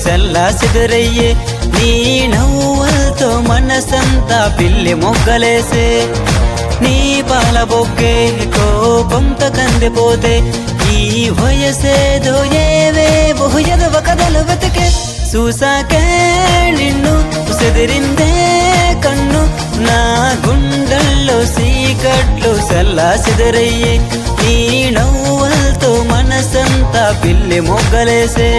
సెల్లా సిదురయ్యే నీ నవ్వులతో మనసంతా పిల్లి మొగ్గలేసే నీ పాల బొక్కే కోపంతో కందిపోతే ఈ వయసేదో ఏవేవో ఎదవ కథలు వెతికే చూసాకే నిన్ను ఉసిదిరిందే కన్ను నా గుండెల్లో సీకట్లు సెల్లా సిదరయ్యే నీ నవ్వులతో మనసంతా పిల్లి మొగ్గలేసే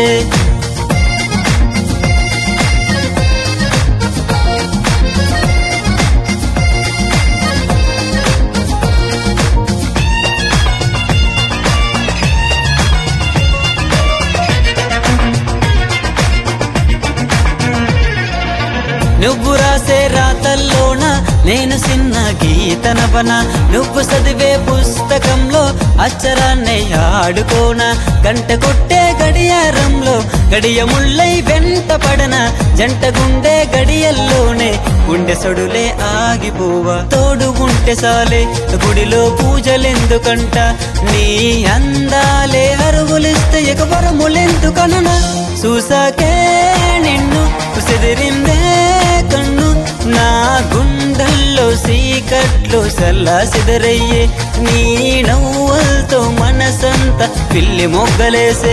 నువ్వు రాసే రాతల్లోన నేను చిన్న గీతనవన నువ్వు చదివే పుస్తకంలో అక్షరాన్ని ఆడుకోన గంట కొట్టే గడియారంలో గడియ ముళ్ళై వెంట పడన జంట గుండె గడియల్లోనే గుండె సొడులే ఆగిపోవా తోడు ఉంటే సాలే గుడిలో పూజలెందుకంట నీ అందాలే అరుగులిస్తే ఇక వరములెందుకనన చూసాకే నిన్ను కుసిదిరిందే కన్ను నా గుండెల్లో సీకట్లు సల్లా సిదరయ్యే నీ నవ్వులతో మనసంతా పిల్లి మొగ్గలేసే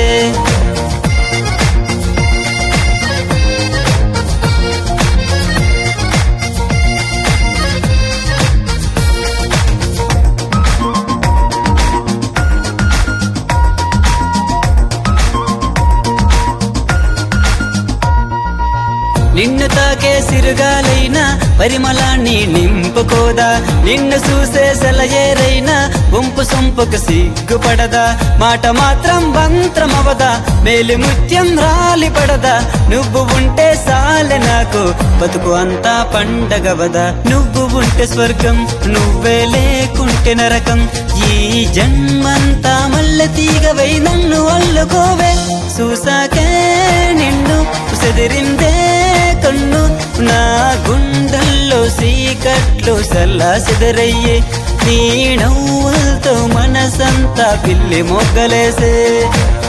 నిన్ను తాకే సిరుగాలైనా పరిమళాన్ని నింపుకోదా నిన్ను చూసే సెలయేరైనా వంపు సొంపుకు సిగ్గుపడదా మాట మాత్రం మంత్రమవదా మేలి ముత్యం రాలి పడదా నువ్వు ఉంటే సాలె నాకు బతుకు అంతా పండగవదా నువ్వు ఉంటే స్వర్గం నువ్వే లేకుంటే నరకం ఈ జన్మంతా మల్ల తీగవై నన్ను అల్లుకోవే చూసాకే నిన్ను ఉసదిరిందే కన్ను నా గుండెల్లో సీకట్లు సల్లా సిదరయ్యే నీ నవ్వులతో మనసంతా పిల్లి మొగ్గలేసే